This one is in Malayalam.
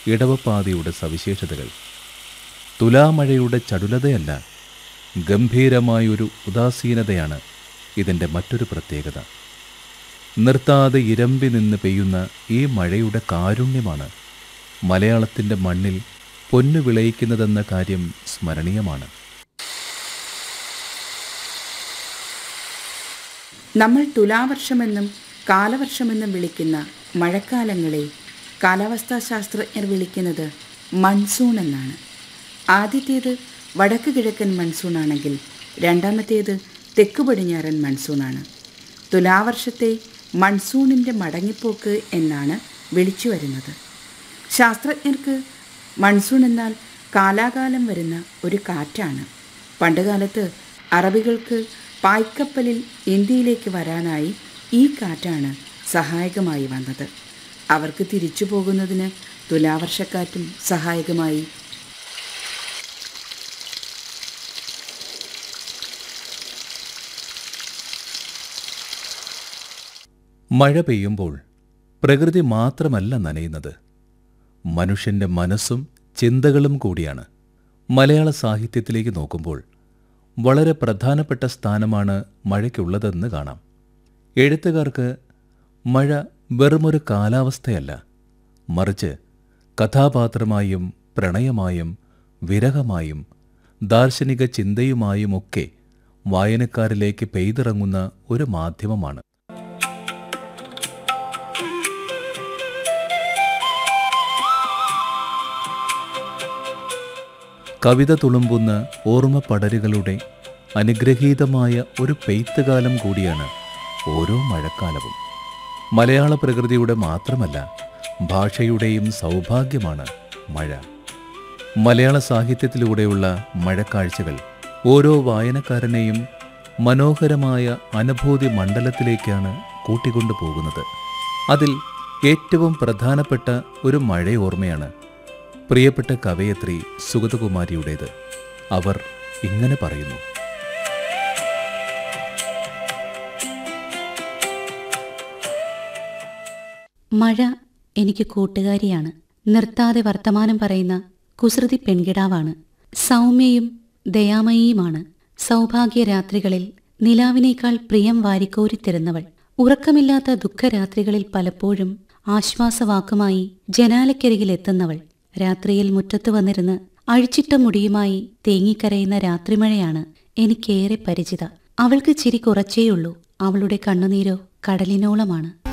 ഇടവപ്പാതയുടെ സവിശേഷതകൾ തുലാമഴയുടെ ചടുലതയല്ല ഗംഭീരമായൊരു ഉദാസീനതയാണ് ഇതിൻ്റെ മറ്റൊരു പ്രത്യേകത നിർത്താതെ ഇരമ്പി നിന്ന് പെയ്യുന്ന ഈ മഴയുടെ കാരുണ്യമാണ് മലയാളത്തിൻ്റെ മണ്ണിൽ പൊന്നു വിളയിക്കുന്നതെന്ന കാര്യം സ്മരണീയമാണ് നമ്മൾ തുലാവർഷമെന്നും കാലവർഷമെന്നും വിളിക്കുന്ന മഴക്കാലങ്ങളെ കാലാവസ്ഥാ ശാസ്ത്രജ്ഞർ വിളിക്കുന്നത് മൺസൂൺ എന്നാണ് ആദ്യത്തേത് വടക്ക് കിഴക്കൻ മൺസൂണാണെങ്കിൽ രണ്ടാമത്തേത് തെക്ക് പടിഞ്ഞാറൻ മൺസൂണാണ് തുലാവർഷത്തെ മൺസൂണിൻ്റെ മടങ്ങിപ്പോക്ക് എന്നാണ് വിളിച്ചു വരുന്നത് ശാസ്ത്രജ്ഞർക്ക് മൺസൂൺ എന്നാൽ കാലാകാലം വരുന്ന ഒരു കാറ്റാണ് പണ്ടുകാലത്ത് അറബികൾക്ക് പായ്ക്കപ്പലിൽ ഇന്ത്യയിലേക്ക് വരാനായി ഈ കാറ്റാണ് സഹായകമായി വന്നത് അവർക്ക് തിരിച്ചു പോകുന്നതിന് തുലാവർഷക്കാറ്റും സഹായകമായി മഴ പെയ്യുമ്പോൾ പ്രകൃതി മാത്രമല്ല നനയുന്നത് മനുഷ്യൻ്റെ മനസ്സും ചിന്തകളും കൂടിയാണ് മലയാള സാഹിത്യത്തിലേക്ക് നോക്കുമ്പോൾ വളരെ പ്രധാനപ്പെട്ട സ്ഥാനമാണ് മഴയ്ക്കുള്ളതെന്ന് കാണാം എഴുത്തുകാർക്ക് മഴ വെറുമൊരു കാലാവസ്ഥയല്ല മറിച്ച് കഥാപാത്രമായും പ്രണയമായും വിരഹമായും ദാർശനിക ചിന്തയുമായുമൊക്കെ വായനക്കാരിലേക്ക് പെയ്തിറങ്ങുന്ന ഒരു മാധ്യമമാണ് കവിത തുളുമ്പുന്ന ഓർമ്മപ്പടരുകളുടെ അനുഗ്രഹീതമായ ഒരു പെയ്ത്തുകാലം കൂടിയാണ് ഓരോ മഴക്കാലവും മലയാള പ്രകൃതിയുടെ മാത്രമല്ല ഭാഷയുടെയും സൗഭാഗ്യമാണ് മഴ മലയാള സാഹിത്യത്തിലൂടെയുള്ള മഴക്കാഴ്ചകൾ ഓരോ വായനക്കാരനെയും മനോഹരമായ അനുഭൂതി മണ്ഡലത്തിലേക്കാണ് കൂട്ടിക്കൊണ്ടു പോകുന്നത് അതിൽ ഏറ്റവും പ്രധാനപ്പെട്ട ഒരു മഴയോർമ്മയാണ് പ്രിയപ്പെട്ട കവയത്രി സുഗതകുമാരിയുടേത് അവർ ഇങ്ങനെ പറയുന്നു മഴ എനിക്ക് കൂട്ടുകാരിയാണ് നിർത്താതെ വർത്തമാനം പറയുന്ന കുസൃതി പെൺകിടാവാണ് സൗമ്യയും ദയാമയിയുമാണ് സൗഭാഗ്യ രാത്രികളിൽ നിലാവിനേക്കാൾ പ്രിയം വാരിക്കോരിത്തരുന്നവൾ ഉറക്കമില്ലാത്ത ദുഃഖരാത്രികളിൽ പലപ്പോഴും ആശ്വാസവാക്കുമായി ജനാലക്കരികിലെത്തുന്നവൾ രാത്രിയിൽ മുറ്റത്ത് വന്നിരുന്ന് അഴിച്ചിട്ട മുടിയുമായി തേങ്ങിക്കരയുന്ന രാത്രിമഴയാണ് എനിക്കേറെ പരിചിത അവൾക്ക് ചിരി കുറച്ചേയുള്ളൂ അവളുടെ കണ്ണുനീരോ കടലിനോളമാണ്